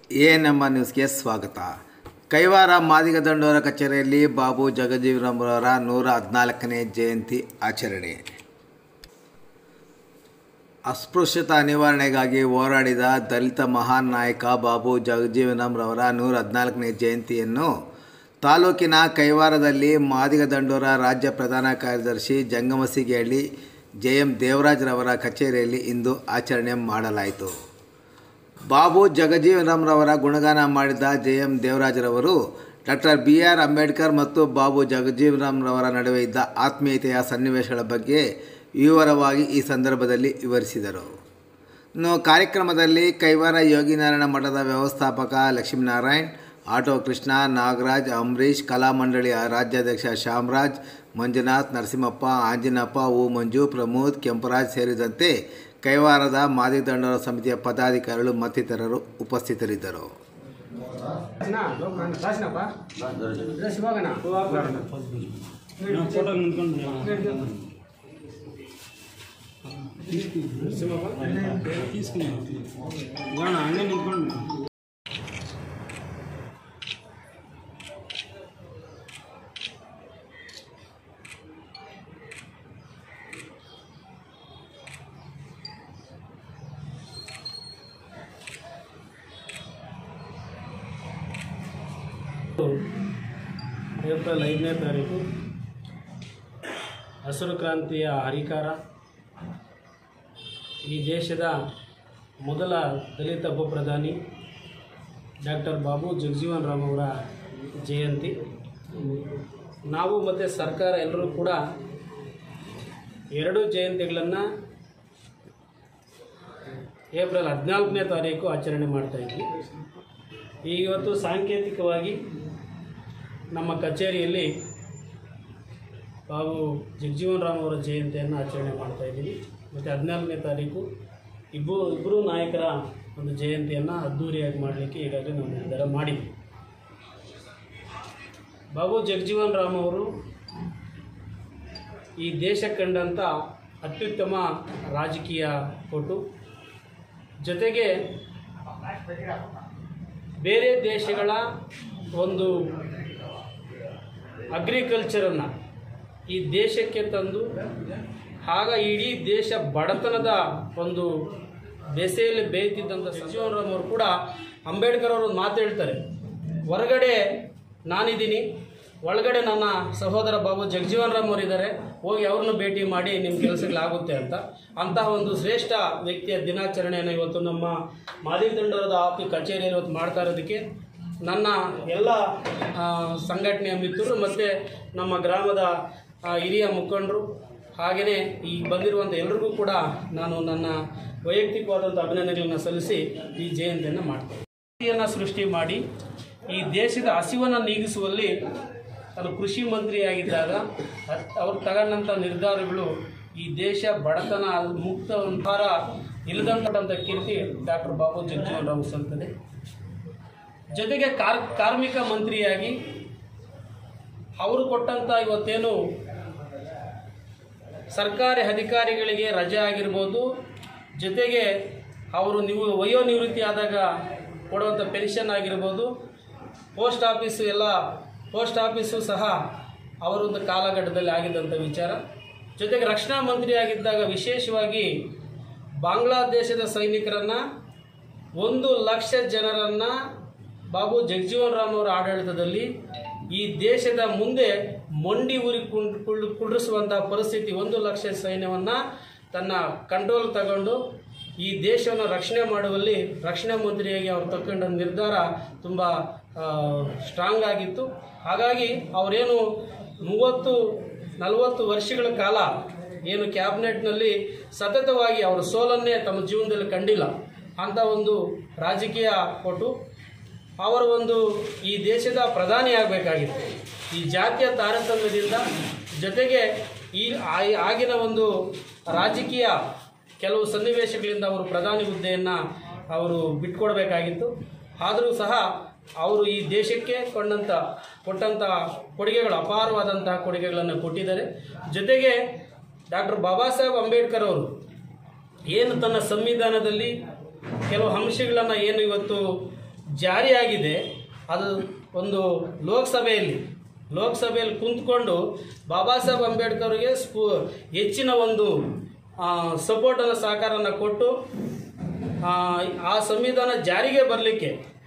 A ನಮ್ಮ ನ್ಯೂಸ್ಗೆ ಸ್ವಾಗತ ಕೈವಾರ ಮಾದಿಗ ದಂಡೋರ ಕಚೇರಿಯಲ್ಲಿ ಬಾಬು ಜಗಜೀವನರವರ ನೂರ ಹದಿನಾಲ್ಕನೇ ಜಯಂತಿ ಆಚರಣೆ ಅಸ್ಪೃಶ್ಯತಾ ನಿವಾರಣೆಗಾಗಿ ಹೋರಾಡಿದ ದಲಿತ ಮಹಾನ್ ನಾಯಕ ಬಾಬು ಜಗಜೀವನಂರವರ ನೂರ ಹದಿನಾಲ್ಕನೇ ಜಯಂತಿಯನ್ನು ತಾಲೂಕಿನ ಕೈವಾರದಲ್ಲಿ ಮಾದಿಗ ದಂಡೋರ ರಾಜ್ಯ ಪ್ರಧಾನ ಕಾರ್ಯದರ್ಶಿ ಜಂಗಮಸಿಗೇಳಿ ಜೆ ಎಂ ದೇವರಾಜ್ರವರ ಕಚೇರಿಯಲ್ಲಿ ಇಂದು ಆಚರಣೆ ಮಾಡಲಾಯಿತು ಬಾಬು ಜಗಜೀವನಂರವರ ಗುಣಗಾನ ಮಾಡಿದ ಜೆ ಎಂ ದೇವರಾಜರವರು ಡಾಕ್ಟರ್ ಬಿ ಆರ್ ಅಂಬೇಡ್ಕರ್ ಮತ್ತು ಬಾಬು ಜಗಜೀವನಂರವರ ನಡುವೆ ಇದ್ದ ಆತ್ಮೀಯತೆಯ ಸನ್ನಿವೇಶಗಳ ಬಗ್ಗೆ ವಿವರವಾಗಿ ಈ ಸಂದರ್ಭದಲ್ಲಿ ವಿವರಿಸಿದರು ಇನ್ನು ಕಾರ್ಯಕ್ರಮದಲ್ಲಿ ಕೈವಾರ ಯೋಗಿನಾರಾಯಣ ಮಠದ ವ್ಯವಸ್ಥಾಪಕ ಲಕ್ಷ್ಮೀನಾರಾಯಣ್ ಆಟೋ ಕೃಷ್ಣ ನಾಗರಾಜ್ ಅಂಬರೀಷ್ ಕಲಾಮಂಡಳಿ ರಾಜ್ಯಾಧ್ಯಕ್ಷ ಶ್ಯಾಮರಾಜ್ ಮಂಜುನಾಥ್ ನರಸಿಂಹಪ್ಪ ಆಂಜಿನಪ್ಪ ಹೂ ಮಂಜು ಪ್ರಮೋದ್ ಕೆಂಪರಾಜ್ ಸೇರಿದಂತೆ ಕೈವಾರದ ಮಾದಿ ದಂಡೋರ ಸಮಿತಿಯ ಪದಾಧಿಕಾರಿಗಳು ಮತ್ತಿತರರು ಉಪಸ್ಥಿತರಿದ್ದರು ಫೋಟೋ ನಿಂತ್ಕೊಂಡು తీసుకున్నాను గోಣ ಹಂಗೆ ನಿಂತ್ಕೊಂಡು ಏಪ್ರಿಲ್ ಐದನೇ ತಾರೀಕು ಹಸಿರು ಕ್ರಾಂತಿಯ ಹರಿಕಾರ ಈ ದೇಶದ ಮೊದಲ ದಲಿತ ಉಪ ಪ್ರಧಾನಿ ಡಾಕ್ಟರ್ ಬಾಬು ಜಗಜೀವನ್ ರಾಮ್ ಅವರ ಜಯಂತಿ ನಾವು ಮತ್ತು ಸರ್ಕಾರ ಎಲ್ಲರೂ ಕೂಡ ಎರಡು ಜಯಂತಿಗಳನ್ನು ಏಪ್ರಿಲ್ ಹದಿನಾಲ್ಕನೇ ತಾರೀಕು ಆಚರಣೆ ಮಾಡ್ತಾಯಿದ್ವಿ ಈಗ ಇವತ್ತು ಸಾಂಕೇತಿಕವಾಗಿ ನಮ್ಮ ಕಚೇರಿಯಲ್ಲಿ ಬಾಬು ಜಗಜೀವನ್ ರಾಮ್ ಅವರ ಜಯಂತಿಯನ್ನು ಆಚರಣೆ ಮಾಡ್ತಾ ಇದ್ದೀವಿ ಮತ್ತು ಹದಿನಾಲ್ಕನೇ ತಾರೀಕು ಇಬ್ಬರು ಇಬ್ಬರು ನಾಯಕರ ಒಂದು ಜಯಂತಿಯನ್ನು ಅದ್ಧೂರಿಯಾಗಿ ಮಾಡಲಿಕ್ಕೆ ಈಗಾಗಲೇ ನಾವು ನಿರ್ಧಾರ ಮಾಡಿದ್ವಿ ಬಾಬು ಜಗಜೀವನ್ ರಾಮ್ ಅವರು ಈ ದೇಶ ಕಂಡಂಥ ಅತ್ಯುತ್ತಮ ರಾಜಕೀಯ ಪಟು ಜೊತೆಗೆ ಬೇರೆ ದೇಶಗಳ ಒಂದು ಅಗ್ರಿಕಲ್ಚರನ್ನು ಈ ದೇಶಕ್ಕೆ ತಂದು ಆಗ ಇಡೀ ದೇಶ ಬಡತನದ ಒಂದು ಬೆಸೆಯಲ್ಲಿ ಬೇಯ್ತಿದ್ದಂಥ ಸಚಿವರಾಮ್ ಅವರು ಕೂಡ ಅಂಬೇಡ್ಕರ್ ಅವರು ಒಂದು ಮಾತು ಹೇಳ್ತಾರೆ ಹೊರಗಡೆ ನಾನಿದ್ದೀನಿ ಒಳಗಡೆ ನನ್ನ ಸಹೋದರ ಬಾಬು ಜಗಜೀವನ್ ರಾಮ್ ಅವರು ಇದ್ದಾರೆ ಹೋಗಿ ಅವ್ರನ್ನ ಭೇಟಿ ಮಾಡಿ ನಿಮ್ಮ ಕೆಲಸಗಳಾಗುತ್ತೆ ಅಂತ ಅಂತಹ ಒಂದು ಶ್ರೇಷ್ಠ ವ್ಯಕ್ತಿಯ ದಿನಾಚರಣೆಯನ್ನು ಇವತ್ತು ನಮ್ಮ ಮಾದಿಗ ದಂಡೋರದ ಆಫಿ ಕಚೇರಿಯಲ್ಲಿ ಇವತ್ತು ಮಾಡ್ತಾ ಇರೋದಕ್ಕೆ ನನ್ನ ಎಲ್ಲ ಆ, ಸಂಘಟನೆಯ ಮಿತ್ರರು ಮತ್ತು ನಮ್ಮ ಗ್ರಾಮದ ಆ, ಹಿರಿಯ ಮುಖಂಡರು ಹಾಗೆಯೇ ಈ ಬಂದಿರುವಂಥ ಎಲ್ರಿಗೂ ಕೂಡ ನಾನು ನನ್ನ ವೈಯಕ್ತಿಕವಾದಂಥ ಅಭಿನಂದನೆಗಳನ್ನು ಸಲ್ಲಿಸಿ ಈ ಜಯಂತಿಯನ್ನು ಮಾಡ್ತೇನೆ ಕೃಷಿಯನ್ನು ಸೃಷ್ಟಿ ಮಾಡಿ ಈ ದೇಶದ ಹಸಿವನ್ನು ನೀಗಿಸುವಲ್ಲಿ ನಾನು ಕೃಷಿ ಮಂತ್ರಿಯಾಗಿದ್ದಾಗ ಅತ್- ಅವ್ರು ತಗೊಂಡಂಥ ನಿರ್ಧಾರಗಳು ಈ ದೇಶ ಬಡತನ ಮುಕ್ತ ಒಂಥರ ಇಲ್ಲದಂಥ ಕೀರ್ತಿ ಡಾಕ್ಟರ್ ಬಾಬು ಜಗಜೀವನ್ ರಾವ್ ಸಲ್ತದೆ ಜೊತೆಗೆ ಕಾರ್ ಕಾರ್ಮಿಕ ಮಂತ್ರಿಯಾಗಿ ಅವರು ಕೊಟ್ಟಂಥ ಇವತ್ತೇನು ಸರ್ಕಾರಿ ಅಧಿಕಾರಿಗಳಿಗೆ ರಜೆ ಆಗಿರ್ಬೋದು ಜೊತೆಗೆ ಅವರು ನೀವು ವಯೋನಿವೃತ್ತಿ ಆದಾಗ ಕೊಡುವಂಥ ಪೆನ್ಷನ್ ಆಗಿರ್ಬೋದು ಪೋಸ್ಟ್ ಆಫೀಸು ಎಲ್ಲ ಪೋಸ್ಟ್ ಆಫೀಸು ಸಹ ಅವರೊಂದು ಕಾಲಘಟ್ಟದಲ್ಲಿ ಆಗಿದ್ದಂಥ ವಿಚಾರ ಜೊತೆಗೆ ರಕ್ಷಣಾ ಮಂತ್ರಿಯಾಗಿದ್ದಾಗ ವಿಶೇಷವಾಗಿ ಬಾಂಗ್ಲಾದೇಶದ ಸೈನಿಕರನ್ನು ಒಂದು ಲಕ್ಷ ಜನರನ್ನು ಬಾಬು ಜಗಜೀವನ್ ರಾಮ್ ಅವರ ಆಡಳಿತದಲ್ಲಿ ಈ ದೇಶದ ಮುಂದೆ ಮೊಂಡಿ ಊರಿ ಕುಂಡ್ ಕುಳ್ ಕುಳ್ಳಿಸುವಂಥ ಪರಿಸ್ಥಿತಿ ಒಂದು ಲಕ್ಷ ಸೈನ್ಯವನ್ನು ತನ್ನ ಕಂಟ್ರೋಲ್ ತಗೊಂಡು ಈ ದೇಶವನ್ನು ರಕ್ಷಣೆ ಮಾಡುವಲ್ಲಿ ರಕ್ಷಣಾ ಮಂತ್ರಿಯಾಗಿ ಅವರು ತಗೊಂಡ ನಿರ್ಧಾರ ತುಂಬ ಸ್ಟ್ರಾಂಗ್ ಆಗಿತ್ತು ಹಾಗಾಗಿ ಅವರೇನು ಮೂವತ್ತು ನಲವತ್ತು ವರ್ಷಗಳ ಕಾಲ ಏನು ಕ್ಯಾಬಿನೆಟ್ನಲ್ಲಿ ಸತತವಾಗಿ ಅವರು ಸೋಲನ್ನೇ ತಮ್ಮ ಜೀವನದಲ್ಲಿ ಕಂಡಿಲ್ಲ ಅಂಥ ಒಂದು ರಾಜಕೀಯ ಪಟು ಅವರು ಒಂದು ಈ ದೇಶದ ಪ್ರಧಾನಿ ಆಗಬೇಕಾಗಿತ್ತು ಈ ಜಾತಿಯ ತಾರತಮ್ಯದಿಂದ ಜೊತೆಗೆ ಈ ಆ- ಆಗಿನ ಒಂದು ರಾಜಕೀಯ ಕೆಲವು ಸನ್ನಿವೇಶಗಳಿಂದ ಅವರು ಪ್ರಧಾನಿ ಹುದ್ದೆಯನ್ನು ಅವರು ಬಿಟ್ಕೊಡ್ಬೇಕಾಗಿತ್ತು ಆದರೂ ಸಹ ಅವರು ಈ ದೇಶಕ್ಕೆ ಕೊಂಡಂಥ ಕೊಟ್ಟಂಥ ಕೊಡುಗೆಗಳು ಅಪಾರವಾದಂತಹ ಕೊಡುಗೆಗಳನ್ನು ಕೊಟ್ಟಿದ್ದಾರೆ ಜೊತೆಗೆ ಡಾಕ್ಟರ್ ಬಾಬಾ ಸಾಹೇಬ್ ಅಂಬೇಡ್ಕರ್ ಅವರು ಏನು ತನ್ನ ಸಂವಿಧಾನದಲ್ಲಿ ಕೆಲವು ಅಂಶಗಳನ್ನು ಏನು ಇವತ್ತು ಜಾರಿಯಾಗಿದೆ ಅದು ಒಂದು ಲೋಕಸಭೆಯಲ್ಲಿ ಲೋಕಸಭೆಯಲ್ಲಿ ಕುಂತ್ಕೊಂಡು ಬಾಬಾ ಸಾಹೇಬ್ ಅಂಬೇಡ್ಕರ್ಗೆ ಸ್ಫೂ ಹೆಚ್ಚಿನ ಒಂದು ಸಪೋರ್ಟನ್ನು ಸಹಕಾರನ ಕೊಟ್ಟು ಆ, ಆ ಸಂವಿಧಾನ ಜಾರಿಗೆ ಬರಲಿಕ್ಕೆ